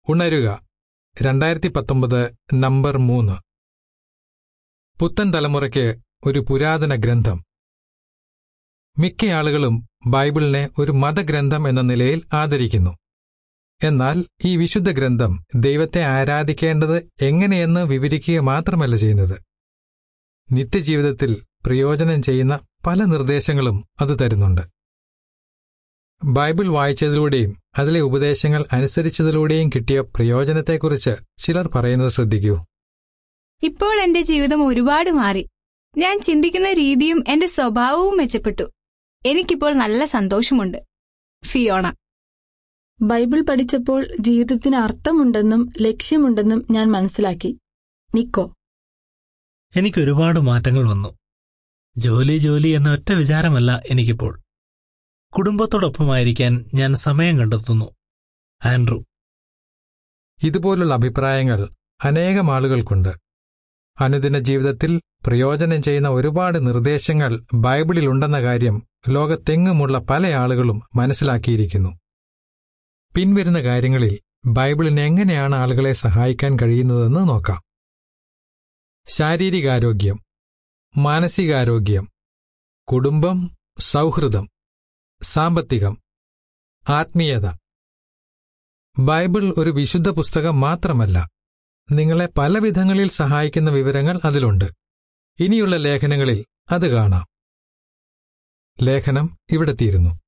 ഉണരുക രണ്ടായിരത്തി പത്തൊമ്പത് നമ്പർ മൂന്ന് പുത്തൻ തലമുറയ്ക്ക് ഒരു പുരാതന ഗ്രന്ഥം മിക്ക ആളുകളും ബൈബിളിനെ ഒരു മതഗ്രന്ഥം എന്ന നിലയിൽ ആദരിക്കുന്നു എന്നാൽ ഈ വിശുദ്ധ ഗ്രന്ഥം ദൈവത്തെ ആരാധിക്കേണ്ടത് എങ്ങനെയെന്ന് വിവരിക്കുക മാത്രമല്ല ചെയ്യുന്നത് നിത്യജീവിതത്തിൽ പ്രയോജനം ചെയ്യുന്ന പല നിർദ്ദേശങ്ങളും അത് തരുന്നുണ്ട് ബൈബിൾ വായിച്ചതിലൂടെയും അതിലെ ഉപദേശങ്ങൾ അനുസരിച്ചതിലൂടെയും കിട്ടിയ പ്രയോജനത്തെക്കുറിച്ച് ചിലർ പറയുന്നത് ശ്രദ്ധിക്കൂ ഇപ്പോൾ എന്റെ ജീവിതം ഒരുപാട് മാറി ഞാൻ ചിന്തിക്കുന്ന രീതിയും എന്റെ സ്വഭാവവും മെച്ചപ്പെട്ടു എനിക്കിപ്പോൾ നല്ല സന്തോഷമുണ്ട് ഫിയോണ ബൈബിൾ പഠിച്ചപ്പോൾ ജീവിതത്തിന് അർത്ഥമുണ്ടെന്നും ലക്ഷ്യമുണ്ടെന്നും ഞാൻ മനസ്സിലാക്കി നിക്കോ എനിക്ക് ഒരുപാട് മാറ്റങ്ങൾ വന്നു ജോലി ജോലി എന്ന ഒറ്റ വിചാരമല്ല എനിക്കിപ്പോൾ കുടുംബത്തോടൊപ്പമായിരിക്കാൻ ഞാൻ സമയം കണ്ടെത്തുന്നു ആൻഡ്രു ഇതുപോലുള്ള അഭിപ്രായങ്ങൾ അനേകം ആളുകൾക്കുണ്ട് അനുദിന ജീവിതത്തിൽ പ്രയോജനം ചെയ്യുന്ന ഒരുപാട് നിർദ്ദേശങ്ങൾ ബൈബിളിലുണ്ടെന്ന കാര്യം ലോകത്തെങ്ങുമുള്ള പല ആളുകളും മനസ്സിലാക്കിയിരിക്കുന്നു പിൻവരുന്ന കാര്യങ്ങളിൽ ബൈബിളിന് എങ്ങനെയാണ് ആളുകളെ സഹായിക്കാൻ കഴിയുന്നതെന്ന് നോക്കാം ശാരീരികാരോഗ്യം മാനസികാരോഗ്യം കുടുംബം സൗഹൃദം സാമ്പത്തികം ആത്മീയത ബൈബിൾ ഒരു വിശുദ്ധ പുസ്തകം മാത്രമല്ല നിങ്ങളെ പല വിധങ്ങളിൽ സഹായിക്കുന്ന വിവരങ്ങൾ അതിലുണ്ട് ഇനിയുള്ള ലേഖനങ്ങളിൽ അത് കാണാം ലേഖനം ഇവിടെ തീരുന്നു